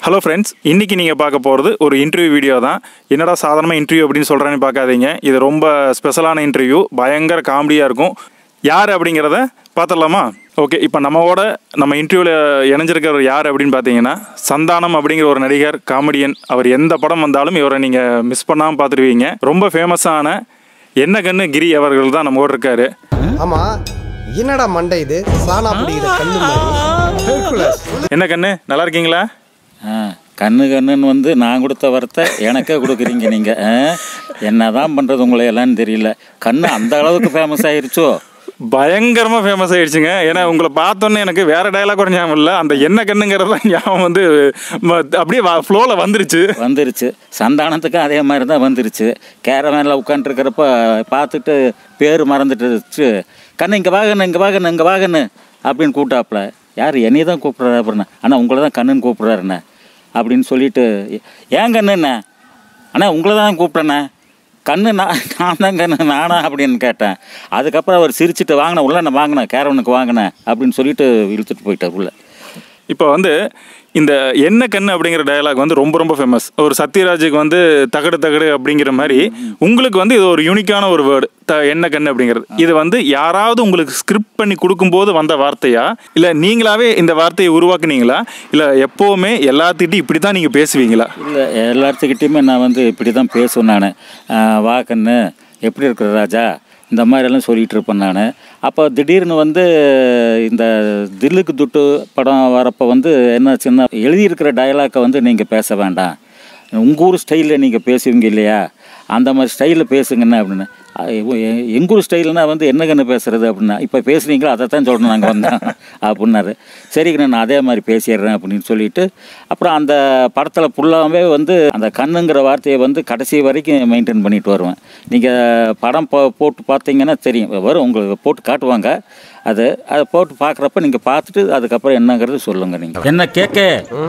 hello friends இன்னைக்கு நீங்கள் பார்க்க போகிறது ஒரு இன்டர்வியூ வீடியோ தான் என்னடா சாதாரணமாக இன்டர்வியூ அப்படின்னு சொல்கிறேன்னு பார்க்காதீங்க இது ரொம்ப ஸ்பெஷலான இன்டர்வியூ பயங்கர காமெடியாக இருக்கும் யார் அப்படிங்கிறத பார்த்துடலாமா ஓகே இப்போ நம்மவோட நம்ம இன்டர்வியூவில் இணைஞ்சிருக்கிறவர் யார் அப்படின்னு பார்த்தீங்கன்னா சந்தானம் அப்படிங்கிற ஒரு நடிகர் காமெடியன் அவர் எந்த படம் வந்தாலும் இவரை நீங்கள் மிஸ் பண்ணாமல் பார்த்துருவீங்க ரொம்ப ஃபேமஸான என்ன கண்ணு கிரி அவர்கள் தான் நம்ம கூட இருக்காரு ஆமா என்னடா மண்டை இது சாணா பிடிக்கிற கல்லு மாதிரி ஹெர்குலஸ் என்ன கண்ணு நல்லா இருக்கீங்களா ஆ கண்ணு கண்ணுன்னு வந்து நான் கொடுத்த வரத்தை எனக்கே கொடுக்குறீங்க நீங்கள் என்ன தான் பண்ணுறது உங்களை எல்லாம் தெரியல கண்ணு அந்த அளவுக்கு ஃபேமஸ் ஆயிருச்சோ பயங்கரமாக ஃபேமஸ் ஆயிடுச்சுங்க ஏன்னா உங்களை பார்த்தோன்னே எனக்கு வேற டயலாக் கூட ஞாபகம் இல்லை அந்த என்ன கண்ணுங்கிறது தான் ஞாபகம் வந்து ம- அப்படியே ஃப்ளோவில் வந்துருச்சு வந்துருச்சு சந்தானத்துக்கும் அதே மாதிரி தான் வந்துருச்சு கேரவேனில் உட்காந்துருக்கிறப்ப பார்த்துட்டு பேர் மறந்துட்டுச்சு கண்ணு இங்கே வாகண்ணு இங்கே வாகண்ணு இங்கே வாகண்ணு அப்படின்னு கூப்பிட்டாப்புல யார் என்னைய தான் கூப்பிட்றாரு அப்புறம் ஆனால் உங்களை தான் கண்ணுன்னு கூப்பிட்றாருண்ணே அப்படின்னு சொல்லிட்டு ஏன் கண்ணுண்ணே அண்ணா உங்களை தான் கூப்பிட்டேண்ணே கண்ணு நான் நான் தான் கண்ணு நானா அப்படின்னு கேட்டேன் அதுக்கப்புறம் அவர் சிரிச்சிட்டு வாங்கினேன் உள்ள நான் வாங்கினேன் கேரவனுக்கு வாங்கினேன் அப்படின்னு சொல்லிட்டு இழுத்துட்டு போயிட்டார் உள்ள இப்போ வந்து இந்த என்ன கண்ணு அப்படிங்கிற டயலாக் வந்து ரொம்ப ரொம்ப ஃபேமஸ் ஒரு சத்யராஜுக்கு வந்து தகடு தகடு அப்படிங்கிற மாதிரி உங்களுக்கு வந்து இது ஒரு யூனிக்கான ஒரு வேர்டு த என்ன கண்ணு அப்படிங்கிறது இது வந்து யாராவது உங்களுக்கு ஸ்கிரிப்ட் பண்ணி கொடுக்கும்போது வந்த வார்த்தையா இல்லை நீங்களாவே இந்த வார்த்தையை உருவாக்குனீங்களா இல்லை எப்போவுமே எல்லாத்துக்கிட்டையும் இப்படி தான் நீங்கள் பேசுவீங்களா இல்லை எல்லாத்துக்கிட்டேயுமே நான் வந்து இப்படி தான் பேசுவேன் நான் வா கண்ணு எப்படி இருக்கிற ராஜா இந்த மாதிரியெல்லாம் சொல்லிகிட்டு இருப்பேன் நான் அப்போ திடீர்னு வந்து இந்த தில்லுக்கு துட்டு படம் வரப்போ வந்து என்னாச்சுன்னா எழுதியிருக்கிற டயலாக்கை வந்து நீங்கள் பேச வேண்டாம் உங்கள் ஊர் ஸ்டைலில் நீங்கள் பேசுவீங்க இல்லையா அந்த மாதிரி ஸ்டைலில் பேசுங்கண்ணே அப்படின்னு அஹ் எ- எங்க ஊர் ஸ்டைல்னா வந்து என்ன கண்ணு பேசுறது அப்படின்னா இப்போ பேசுனீங்களோ அதை தான் சொல்லணும் நாங்கள் வந்தோம் அப்படின்னாரு சரிங்கண்ணா நான் அதே மாதிரி பேசிடுறேன் அப்படின்னு சொல்லிட்டு அப்புறம் அந்த படத்தில் ஃபுல்லாகவே வந்து அந்த கண்ணுங்கிற வார்த்தையை வந்து கடைசி வரைக்கும் மெயின்டைன் பண்ணிட்டு வருவேன் நீங்கள் படம் போ போட்டு பார்த்தீங்கன்னா தெரியும் வரும் உங்களுக்கு போட்டு காட்டுவாங்க அது அதை போட்டு பார்க்குறப்ப நீங்கள் பார்த்துட்டு அதுக்கப்புறம் என்னங்கிறது சொல்லுங்கள் நீங்கள் என்ன கேட்க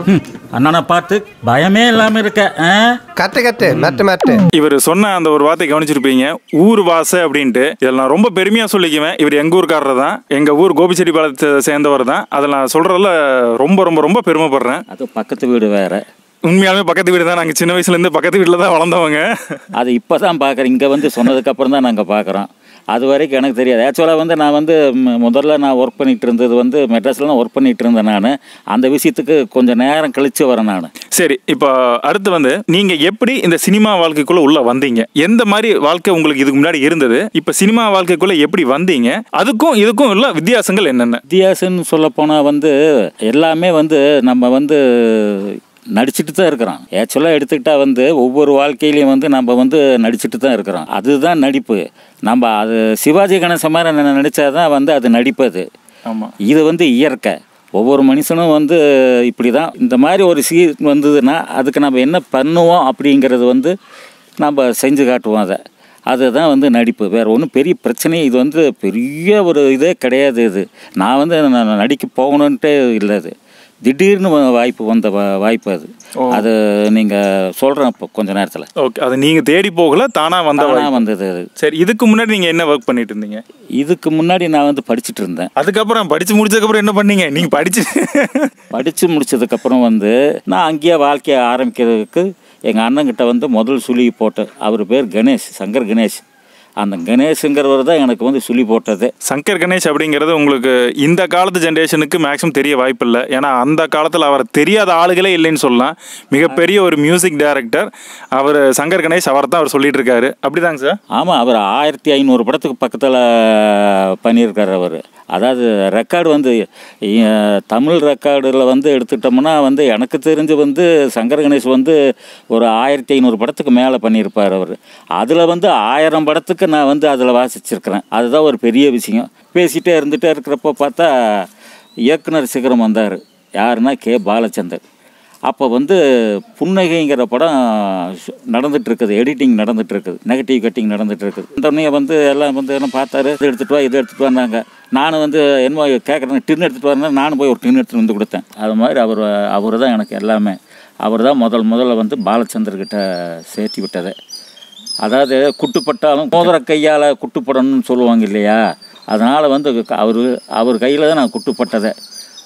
அண்ணனை பார்த்து பயமே இல்லாமல் இருக்க ஆ கட்டு கட்டு மேட்டு மேட்டு இவர் சொன்ன அந்த ஒரு வார்த்தை கவனிச்சிருப்பீங்க ஊர் வாச அப்படின்ட்டு இதில் நான் ரொம்ப பெருமையாக சொல்லிக்குவேன் இவர் எங்கள் ஊர்க்காரர் தான் எங்கள் ஊர் கோபிச்செட்டிப்பாளையத்தை சேர்ந்தவர் தான் அதில் நான் சொல்கிறதுல ரொம்ப ரொம்ப ரொம்ப பெருமைப்படுறேன் அது பக்கத்து வீடு வேறு உண்மையாலுமே பக்கத்து வீடு தான் நாங்கள் சின்ன வயசுலேருந்து பக்கத்து வீட்டில் தான் வளர்ந்தவங்க அது இப்போ தான் பார்க்குறேன் இங்கே வந்து சொன்னதுக்கப்புறம் தான் நாங்கள் பார்க்குறோம் அது வரைக்கும் எனக்கு தெரியாது ஆக்சுவலாக வந்து நான் வந்து ம- முதல்ல நான் ஒர்க் பண்ணிகிட்டு இருந்தது வந்து மெட்ராஸில் தான் ஒர்க் பண்ணிகிட்டு இருந்தேன் நான் அந்த விஷயத்துக்கு கொஞ்சம் நேரம் கழித்து வரேன் நான் சரி இப்போ அடுத்து வந்து நீங்கள் எப்படி இந்த சினிமா வாழ்க்கைக்குள்ளே உள்ளே வந்தீங்க எந்த மாதிரி வாழ்க்கை உங்களுக்கு இதுக்கு முன்னாடி இருந்தது இப்போ சினிமா வாழ்க்கைக்குள்ளே எப்படி வந்தீங்க அதுக்கும் இதுக்கும் உள்ள வித்தியாசங்கள் என்னென்ன வித்தியாசம்னு சொல்ல போனால் வந்து எல்லாமே வந்து நம்ம வந்து நடிச்சிட்டு தான் இருக்கிறோம் ஆக்சுவலாக எடுத்துக்கிட்டா வந்து ஒவ்வொரு வாழ்க்கையிலையும் வந்து நம்ம வந்து நடிச்சிட்டு தான் இருக்கிறோம் அதுதான் நடிப்பு நம்ம அது சிவாஜி கணேசன் மாதிரி நடித்தா தான் வந்து அது நடிப்பு அது ஆமாம் இது வந்து இயற்கை ஒவ்வொரு மனுஷனும் வந்து இப்படி தான் இந்த மாதிரி ஒரு சீன் வந்ததுன்னா அதுக்கு நம்ம என்ன பண்ணுவோம் அப்படிங்கிறது வந்து நம்ம செஞ்சு காட்டுவோம் அதை அதுதான் வந்து நடிப்பு வேறு ஒன்றும் பெரிய பிரச்சனையே இது வந்து பெரிய ஒரு இதே கிடையாது இது நான் வந்து நான் நடிக்க போகணுன்ட்டே இல்லை அது திடீர்னு வ- வாய்ப்பு வந்த வா- வாய்ப்பு அது அது நீங்கள் சொல்கிறேன் இப்போ கொஞ்ச நேரத்தில் ஓகே அது நீங்கள் தேடி போகல தானாக வந்த தானாக வந்தது அது சரி இதுக்கு முன்னாடி நீங்கள் என்ன ஒர்க் பண்ணிட்டு இருந்தீங்க இதுக்கு முன்னாடி நான் வந்து படிச்சுட்டு இருந்தேன் அதுக்கப்புறம் படிச்சு முடிச்சதுக்கப்புறம் என்ன பண்ணீங்க நீங்க படிச்சு படித்து முடிச்சதுக்கப்புறம் வந்து நான் அங்கேயே வாழ்க்கையை ஆரம்பிக்கிறதுக்கு எங்கள் அண்ணங்கிட்ட வந்து முதல் சுழி போட்டு அவர் பேர் கணேஷ் சங்கர் கணேஷ் அந்த கணேஷுங்கிறவர் தான் எனக்கு வந்து சுழி போட்டது சங்கர் கணேஷ் அப்படிங்கிறது உங்களுக்கு இந்த காலத்து ஜென்ரேஷனுக்கு மேக்ஸிமம் தெரிய வாய்ப்பு இல்லை ஏன்னா அந்த காலத்தில் அவர் தெரியாத ஆளுகளே இல்லைன்னு சொல்லலாம் மிகப்பெரிய ஒரு மியூசிக் டைரக்டர் அவர் சங்கர் கணேஷ் அவர் தான் அவர் சொல்லிட்டு இருக்காரு அப்படிதாங்க சார் ஆமாம் அவர் ஆயிரத்தி ஐநூறு படத்துக்கு பக்கத்தில் பண்ணியிருக்கார் அவர் அதாவது ரெக்கார்டு வந்து அஹ், தமிழ் ரெக்கார்டில் வந்து எடுத்துட்டோம்னா வந்து எனக்கு தெரிஞ்சு வந்து சங்கர் கணேஷ் வந்து ஒரு ஆயிரத்தி ஐநூறு படத்துக்கு மேலே பண்ணியிருப்பார் அவர் அதில் வந்து ஆயிரம் படத்துக்கு நான் வந்து அதில் வாசிச்சிருக்கிறேன் அதுதான் ஒரு பெரிய விஷயம் பேசிகிட்டே இருந்துகிட்டே இருக்கிறப்போ பார்த்தா இயக்குனர் சிகரம் வந்தார் யாருன்னா கே பாலச்சந்தர் அப்போ வந்து புன்னகைங்கிற படம் ஷு- நடந்துட்டு இருக்குது எடிட்டிங் நடந்துட்டு இருக்குது நெகட்டிவ் கட்டிங் நடந்துட்டு இருக்குது உடனே வந்து எல்லாம் வந்து என்ன பார்த்தாரு இது எடுத்துட்டு வா இது எடுத்துட்டு வந்தாங்க நானும் வந்து என்னமோ கேட்குறேன் டின் எடுத்துட்டு வரேன் நானும் போய் ஒரு டின் எடுத்துட்டு வந்து கொடுத்தேன் அது மாதிரி அவர் அவர் தான் எனக்கு எல்லாமே அவர் தான் முதல் முதல்ல வந்து பாலச்சந்தர்கிட்ட சேர்த்தி விட்டது அதாவது குட்டுப்பட்டாலும் மோதிர கையால் குட்டுப்படணும்னு சொல்லுவாங்க இல்லையா அதனால் வந்து அவர் அவர் கையில் தான் நான் குட்டுப்பட்டதே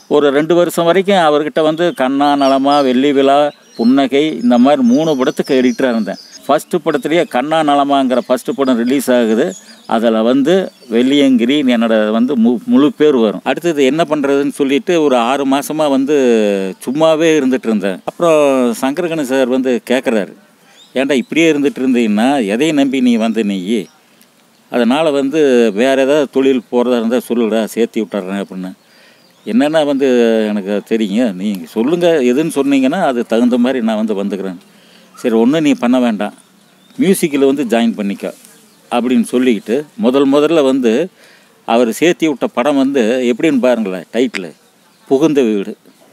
ஒரு ரெண்டு வருஷம் வரைக்கும் அவர்கிட்ட வந்து கண்ணா நலமா வெள்ளி விழா புன்னகை இந்த மாதிரி மூணு படத்துக்கு எடிட்டராக இருந்தேன் ஃபஸ்ட்டு படத்துலேயே கண்ணா நலமாங்கிற ஃபஸ்ட்டு படம் ரிலீஸ் ஆகுது அதில் வந்து வெள்ளியங்கிரி என்னோட வந்து மு முழு பேர் வரும் அடுத்தது என்ன பண்ணுறதுன்னு சொல்லிட்டு ஒரு ஆறு மாதமாக வந்து சும்மாவே இருந்துட்டு இருந்தேன் அப்புறம் சங்கரகண சார் வந்து கேட்குறாரு ஏன்டா இப்படியே இருந்துட்டு இருந்தீங்கன்னா எதையும் நம்பி நீ வந்து நீ அதனால் வந்து வேறு ஏதாவது தொழில் போகிறதா இருந்தால் சொல்லுடா சேர்த்து விட்டுறேன் அப்படின்னு என்னென்னா வந்து எனக்கு தெரியுங்க நீங்கள் சொல்லுங்கள் எதுன்னு சொன்னீங்கன்னா அது தகுந்த மாதிரி நான் வந்து வந்துக்கிறேன் சரி ஒன்றும் நீ பண்ண வேண்டாம் மியூசிக்கில் வந்து ஜாயின் பண்ணிக்க அப்படின்னு சொல்லிக்கிட்டு முதல் முதல்ல வந்து அவர் சேர்த்தி விட்ட படம் வந்து எப்படின்னு பாருங்களேன் டைட்டில் புகுந்த வீடு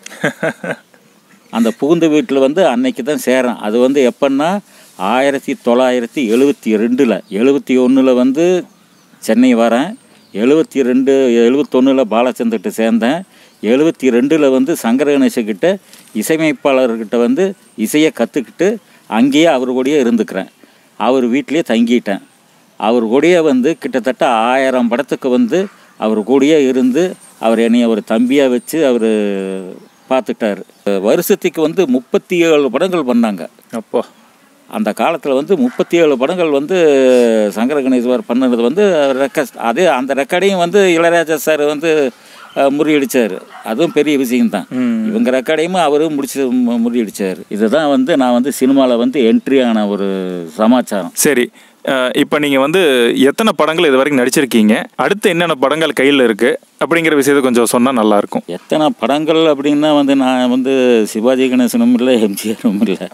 அந்த புகுந்த வீட்டில் வந்து அன்னைக்கு தான் சேரேன் அது வந்து எப்போன்னா ஆயிரத்தி தொள்ளாயிரத்தி எழுபத்தி ரெண்டில் எழுபத்தி ஒன்றில் வந்து சென்னை வரேன் எழுபத்தி ரெண்டு எழுபத்தொன்னில் பாலச்சந்திரகிட்ட சேர்ந்தேன் எழுபத்தி ரெண்டில் வந்து சங்கர கணேசக்கிட்ட இசையமைப்பாளர்கிட்ட வந்து இசையை கற்றுக்கிட்டு அங்கேயே அவர் கூடயே இருந்துக்கிறேன் அவர் வீட்டிலேயே தங்கிட்டேன் அவர் கூடயே வந்து கிட்டத்தட்ட ஆயிரம் படத்துக்கு வந்து அவர் கூடயே இருந்து அவர் என்னைய ஒரு தம்பியாக வச்சு அவர் பார்த்துட்டார் வருஷத்துக்கு வந்து முப்பத்தி ஏழு படங்கள் பண்ணாங்க அப்போ அந்த காலத்தில் வந்து முப்பத்தி ஏழு படங்கள் வந்து சங்கர கணேஸ்வர் பண்ணது வந்து ரெக்கார்ட் அதே அந்த ரெக்கார்டையும் வந்து இளையராஜா சார் வந்து அஹ், முறியடிச்சார் அதுவும் பெரிய விஷயம்தான் இவங்க ரெக்கார்டையும் அவரும் முடிச்சு மு- முறியடிச்சார் இதுதான் வந்து நான் வந்து சினிமாவில் வந்து என்ட்ரி ஆன ஒரு சமாச்சாரம் சரி இப்போ நீங்கள் வந்து எத்தனை படங்கள் இது வரைக்கும் நடிச்சிருக்கீங்க அடுத்து என்னென்ன படங்கள் கையில் இருக்குது அப்படிங்கிற விஷயத்தை கொஞ்சம் சொன்னால் நல்லாயிருக்கும் எத்தனை படங்கள் அப்படின்னா வந்து நான் வந்து சிவாஜி கணேசனும் இல்லை எம்ஜிஆரும் இல்லை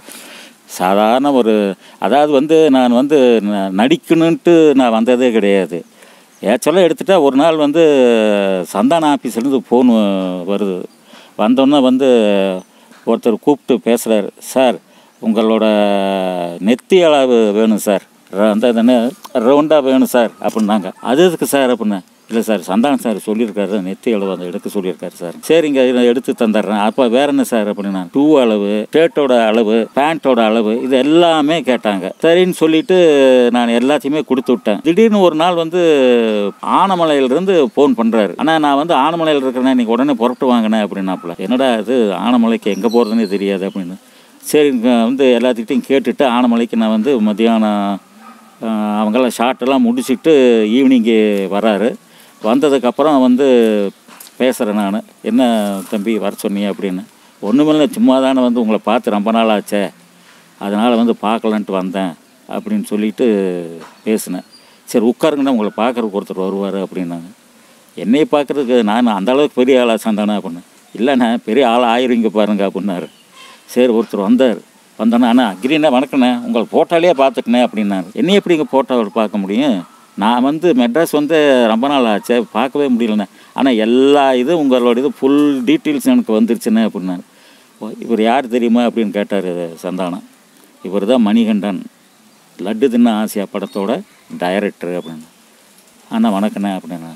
சாதாரண ஒரு அதாவது வந்து நான் வந்து ந- நடிக்கணுன்ட்டு நான் வந்ததே கிடையாது ஏச்சலாக எடுத்துட்டா ஒரு நாள் வந்து சந்தான ஆஃபீஸ்லேருந்து ஃபோன் வருது வந்தோன்னே வந்து ஒருத்தர் கூப்பிட்டு பேசுகிறாரு சார் உங்களோட நெத்தி அளவு வேணும் சார் ர- அந்த தானே ரவுண்டாக வேணும் சார் அப்படின்னாங்க அது எதுக்கு சார் அப்படின்னா இல்லை சார் சந்தானம் சார் சொல்லியிருக்காரு நெத்தி அளவு அதை எடுக்க சொல்லியிருக்காரு சார் சரிங்க இதை எடுத்து தந்துடுறேன் அப்போ வேற என்ன சார் அப்படின்னா டூ அளவு ஷர்ட்டோட அளவு பேண்ட்டோட அளவு இது எல்லாமே கேட்டாங்க சரின்னு சொல்லிட்டு நான் எல்லாத்தையுமே கொடுத்து விட்டேன் திடீர்னு ஒரு நாள் வந்து ஆனமலையிலிருந்து ஃபோன் பண்ணுறாரு ஆனால் நான் வந்து ஆனமலையில் இருக்கிறேன் நீங்கள் உடனே புறப்பட்டு வாங்கினேன் அப்படின்னாப்புல என்னடா இது ஆனமலைக்கு எங்கே போகிறதுனே தெரியாது அப்படின்னு சரி இங்க வந்து எல்லாத்துக்கிட்டையும் கேட்டுட்டு ஆனமலைக்கு நான் வந்து மத்தியானம் ஆஹ், அவங்கெல்லாம் ஷார்ட்டெல்லாம் முடிச்சுட்டு ஈவினிங்கு வராரு வந்ததுக்கப்புறம் வந்து பேசுகிறேன் நான் என்ன தம்பி வர சொன்னீங்க அப்படின்னு ஒன்றுமில்ல சும்மா தானே வந்து உங்களை பார்த்து ரொம்ப நாள் ஆச்சே அதனால் வந்து பார்க்கலான்ட்டு வந்தேன் அப்படின்னு சொல்லிட்டு பேசினேன் சரி உட்காருங்கண்ணா உங்களை பார்க்குறதுக்கு ஒருத்தர் வருவார் அப்படின்னாங்க என்னையை பார்க்குறதுக்கு நான் அந்த அளவுக்கு பெரிய ஆளாக சந்தானே அப்படின்னு இல்லைண்ணே பெரிய ஆள் ஆயிருவீங்க பாருங்க அப்படின்னாரு சரி ஒருத்தர் வந்தார் வந்தோன்னே அண்ணா கிரீண்ணா வணக்கண்ணே உங்கள் ஃபோட்டோலேயே பார்த்துட்டேனே அப்படின்னாரு என்ன எப்படி இங்கே ஃபோட்டோவில் பார்க்க முடியும் நான் வந்து மெட்ராஸ் வந்து ரொம்ப நாள் ஆச்சு பார்க்கவே முடியலண்ணே ஆனால் எல்லா இதுவும் உங்களோட இது ஃபுல் டீட்டெயில்ஸ் எனக்கு வந்துருச்சுண்ணே அப்படின்னாரு ஓ, இவர் யார் தெரியுமா அப்படின்னு கேட்டார் சந்தானம் இவர் தான் மணிகண்டன் லட்டு தின்ன ஆசியா படத்தோட டைரக்டர் அப்படின்னு அண்ணா வணக்கண்ணே அப்படின்னா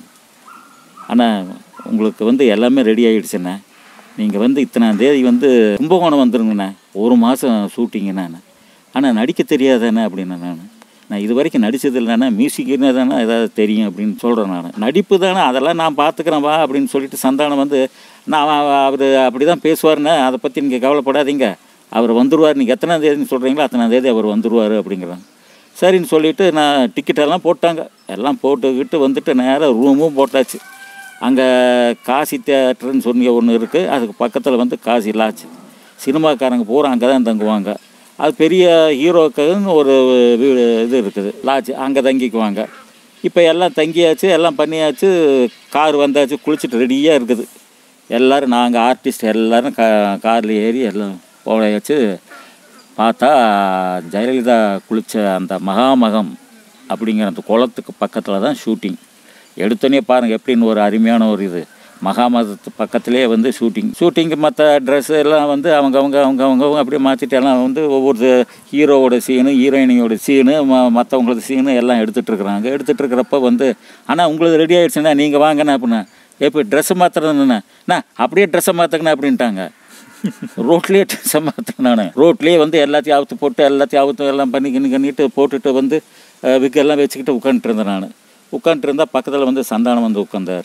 அண்ணா உங்களுக்கு வந்து எல்லாமே ரெடி ஆகிடுச்சுண்ணே நீங்கள் வந்து இத்தனாம் தேதி வந்து கும்பகோணம் வந்துருங்கண்ணே ஒரு மாதம் ஷூட்டிங்கண்ணே ஆனால் நடிக்க தெரியாதானே அப்படின்னா நான் நான் இது வரைக்கும் நடிச்சது இல்லைண்ணா மியூசிக்னு தானே ஏதாவது தெரியும் அப்படின்னு சொல்கிறேன் நான் நடிப்பு தானே அதெல்லாம் நான் பார்த்துக்கிறேன் வா அப்படின்னு சொல்லிட்டு சந்தானம் வந்து நான் அவர் அப்படி தான் பேசுவார்ண்ணே அதை பற்றி நீங்கள் கவலைப்படாதீங்க அவர் வந்துடுவார் நீங்கள் எத்தனாம் தேதின்னு சொல்கிறீங்களோ அத்தனாம் தேதி அவர் வந்துடுவார் அப்படிங்கிறாங்க சரின்னு சொல்லிட்டு நான் டிக்கெட்டெல்லாம் போட்டாங்க எல்லாம் போட்டுக்கிட்டு வந்துட்டு நேராக ரூமும் போட்டாச்சு அங்கே காசி தேட்டர்னு சொல்லி ஒன்று இருக்குது அதுக்கு பக்கத்தில் வந்து காசி லாட்ஜ் சினிமாக்காரங்க பூரா அங்கே தான் தங்குவாங்க அது பெரிய ஹீரோக்குன்னு ஒரு வீடு இது இருக்குது லாட்ஜ் அங்கே தங்கிக்குவாங்க இப்போ எல்லாம் தங்கியாச்சு எல்லாம் பண்ணியாச்சு கார் வந்தாச்சு குளிச்சுட்டு ரெடியாக இருக்குது எல்லோரும் நாங்கள் ஆர்டிஸ்ட் எல்லோரும் கா காரில் ஏறி எல்லாம் போயாச்சு பார்த்தா ஜெயலலிதா குளித்த அந்த மகாமகம் அப்படிங்கிற அந்த குளத்துக்கு பக்கத்தில் தான் ஷூட்டிங் எடுத்தோன்னே பாருங்கள் எப்படின்னு ஒரு அருமையான ஒரு இது மகாமகத்து பக்கத்துலேயே வந்து ஷூட்டிங் ஷூட்டிங்கு மற்ற ட்ரெஸ் எல்லாம் வந்து அவங்க அவங்க அவங்க அவங்க அவங்க அப்படியே மாற்றிட்டு எல்லாம் வந்து ஒவ்வொரு ஹீரோவோட சீனு ஹீரோயினியோட சீனு ம மற்றவங்களோட சீனு எல்லாம் எடுத்துகிட்டு இருக்கிறாங்க எடுத்துகிட்டு இருக்கிறப்ப வந்து ஆனால் உங்களுக்கு ரெடி ஆகிடுச்சுண்ணா நீங்கள் வாங்கண்ணா அப்படின்னா எப்போ ட்ரெஸ்ஸை மாற்றுறதுண்ணா நான் அப்படியே ட்ரெஸ்ஸை மாற்றுங்கண்ணா அப்படின்ட்டாங்க ரோட்லேயே ட்ரெஸ்ஸை மாற்றினேன் நான் ரோட்லேயே வந்து எல்லாத்தையும் அவுத்து போட்டு எல்லாத்தையும் அவுத்து எல்லாம் பண்ணி கிண்ணி பண்ணிட்டு போட்டுட்டு வந்து விக்கெல்லாம் வச்சுக்கிட்டு உட்காந்துட்டு இருந்தேன் நான் உட்காந்துட்டு இருந்தால் பக்கத்தில் வந்து சந்தானம் வந்து உட்காந்தாரு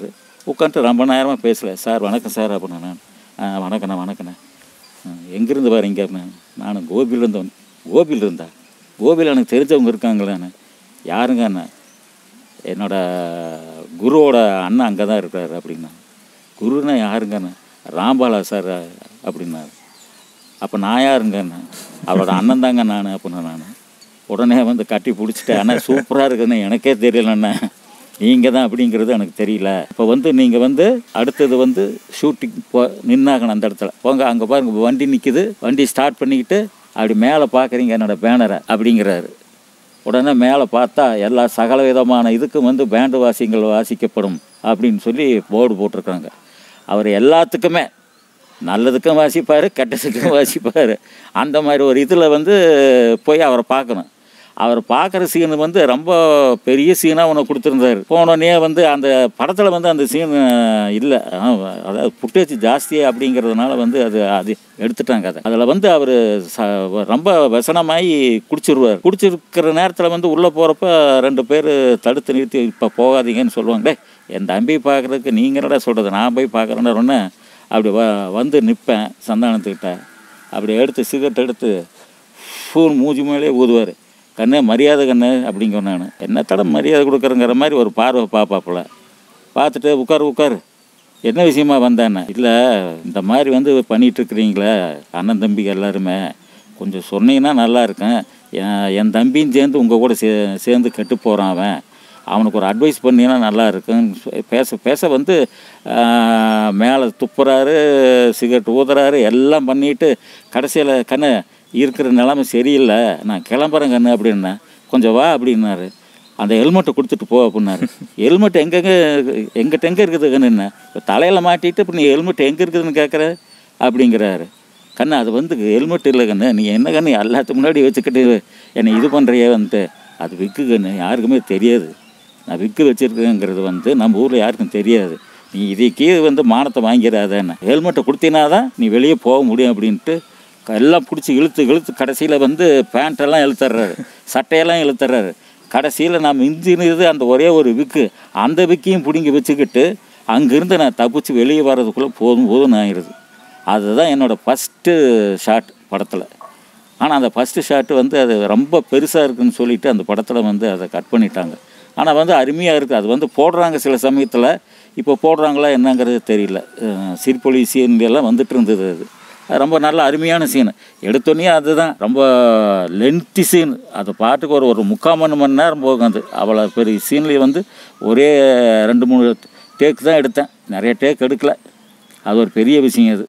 உட்காந்துட்டு ரொம்ப நேரமாக பேசல சார் வணக்கம் சார் அப்படின்னா நான் ஆ வணக்கண்ணா வணக்கண்ணா ஆ, எங்கேருந்து வரீங்க அப்படின்னு நான் கோபியிலேருந்து வந்து கோபியில் இருந்தா கோபியில் எனக்கு தெரிஞ்சவங்க இருக்காங்களேண்ணே யாருங்க அண்ணன் என்னோட குருவோட அண்ணன் அங்கே தான் இருக்காரு அப்படின்னா குருன்னா யாருங்கண்ணே ராம்பாலா சார் அப்படின்னாரு அப்போ நான் யாருங்கண்ணே அவரோட அண்ணன் தாங்க நான் அப்படின்னா நான் உடனே வந்து கட்டி பிடிச்சிட்டு அண்ணா சூப்பராக இருக்குன்னு எனக்கே தெரியலண்ணே நீங்கள் தான் அப்படிங்கிறது எனக்கு தெரியல இப்போ வந்து நீங்கள் வந்து அடுத்தது வந்து ஷூட்டிங் போ நின்னாகணும் அந்த இடத்துல போங்க அங்கே பாருங்க வண்டி நிற்கிது வண்டி ஸ்டார்ட் பண்ணிக்கிட்டு அப்படி மேலே பார்க்குறீங்க என்னோட பேனரை அப்படிங்கிறாரு உடனே மேலே பார்த்தா எல்லா சகல விதமான இதுக்கும் வந்து பேண்டு வாசியங்கள் வாசிக்கப்படும் அப்படின்னு சொல்லி போர்டு போட்டிருக்காங்க அவர் எல்லாத்துக்குமே நல்லதுக்கும் வாசிப்பார் கெட்டதுக்கும் வாசிப்பார் அந்த மாதிரி ஒரு இதில் வந்து போய் அவரை பார்க்கணும் அவர் பார்க்குற சீன் வந்து ரொம்ப பெரிய சீனாக ஒன்று கொடுத்துருந்தாரு போனோடனே வந்து அந்த படத்தில் வந்து அந்த சீன் இல்லை அதாவது புட்டேஜ் ஜாஸ்தி அப்படிங்கிறதுனால வந்து அது அது எடுத்துட்டாங்க அதை அதில் வந்து அவர் ச ரொம்ப வசனமாகி குடிச்சிருவார் குடிச்சிருக்கிற நேரத்தில் வந்து உள்ளே போகிறப்ப ரெண்டு பேர் தடுத்து நிறுத்தி இப்போ போகாதீங்கன்னு சொல்லுவாங்க டேய் என் தம்பி பார்க்குறதுக்கு நீங்கள் என்னடா சொல்கிறது நான் போய் பார்க்குறேன்னு உடனே அப்படி வ வந்து நிற்பேன் சந்தானத்துக்கிட்ட அப்படி எடுத்து சிகரெட் எடுத்து ஃபூன் மூஞ்சி மேலே ஊதுவார் கண்ணே மரியாதை கண்ணு அப்படிங்க நான் என்ன தடம் மரியாதை கொடுக்குறங்கிற மாதிரி ஒரு பார்வை பார்ப்பாப்புல பார்த்துட்டு உட்காரு உட்காரு என்ன விஷயமா வந்தேன்னு இல்லை இந்த மாதிரி வந்து பண்ணிகிட்டு இருக்கிறீங்களே அண்ணன் தம்பிங்க எல்லாருமே கொஞ்சம் சொன்னீங்கன்னா நல்லா இருக்கும் என் என் தம்பியும் சேர்ந்து உங்கள் கூட சே சேர்ந்து கெட்டு போகிறான் அவன் அவனுக்கு ஒரு அட்வைஸ் பண்ணீங்கன்னா நல்லா இருக்குன்னு சொ- பேச பேச வந்து மேலே துப்புறாரு சிகரெட் ஊதுறாரு எல்லாம் பண்ணிட்டு கடைசியில் கண்ணு இருக்கிற நிலைமை சரியில்லை நான் கிளம்புறேன் கண்ணு அப்படின்னேன் கொஞ்சம் வா அப்படின்னாரு அந்த ஹெல்மெட்டை கொடுத்துட்டு போ அப்படின்னாரு ஹெல்மெட் எங்கெங்க எங்கிட்ட எங்கே இருக்குது கண்ணுன்னு இப்போ தலையில் மாட்டிட்டு இப்போ நீ ஹெல்மெட் எங்கே இருக்குதுன்னு கேட்குற அப்படிங்கிறாரு கண்ணு அது வந்து ஹெல்மெட் இல்லை கண்ணு நீ என்ன கண்ணு எல்லாத்துக்கு முன்னாடி வச்சுக்கிட்டு என்னை இது பண்ணுறியே வந்துட்டு அது விக்கு கண்ணு யாருக்குமே தெரியாது நான் விக்கு வச்சுருக்கேங்கிறது வந்து நம்ம ஊரில் யாருக்கும் தெரியாது நீ இதுக்கே வந்து மானத்தை வாங்கிடாதேன்னு ஹெல்மெட்டை கொடுத்தினா தான் நீ வெளியே போக முடியும் அப்படின்ட்டு எல்லாம் பிடிச்சி இழுத்து இழுத்து கடைசியில் வந்து பேண்ட்டெல்லாம் இழுத்துறாரு சட்டையெல்லாம் இழுத்துறாரு கடைசியில் நான் மிஞ்சினது அந்த ஒரே ஒரு விக்கு அந்த விக்கையும் பிடுங்கி வச்சுக்கிட்டு அங்கேருந்து நான் தப்பிச்சு வெளியே வர்றதுக்குள்ளே போதும் போதும் ஆயிடுது அதுதான் என்னோடய ஃபஸ்ட்டு ஷாட் படத்தில் ஆனால் அந்த ஃபஸ்ட்டு ஷாட்டு வந்து அது ரொம்ப பெருசாக இருக்குன்னு சொல்லிட்டு அந்த படத்தில் வந்து அதை கட் பண்ணிட்டாங்க ஆனால் வந்து அருமையாக இருக்குது அது வந்து போடுறாங்க சில சமயத்தில் இப்போ போடுறாங்களா என்னங்கிறது தெரியல அஹ் சிரிப்பொலி சீன் எல்லாம் வந்துட்டு இருந்தது அது அது ரொம்ப நல்ல அருமையான சீன் எடுத்தோன்னே அதுதான் ரொம்ப லென்த்தி சீன் அது பாட்டுக்கு ஒரு ஒரு முக்கால் மணி மணி நேரம் போகும் அது அவ்வளோ பெரிய சீன்லேயே வந்து ஒரே ரெண்டு மூணு டேக் தான் எடுத்தேன் நிறைய டேக் எடுக்கல அது ஒரு பெரிய விஷயம் அது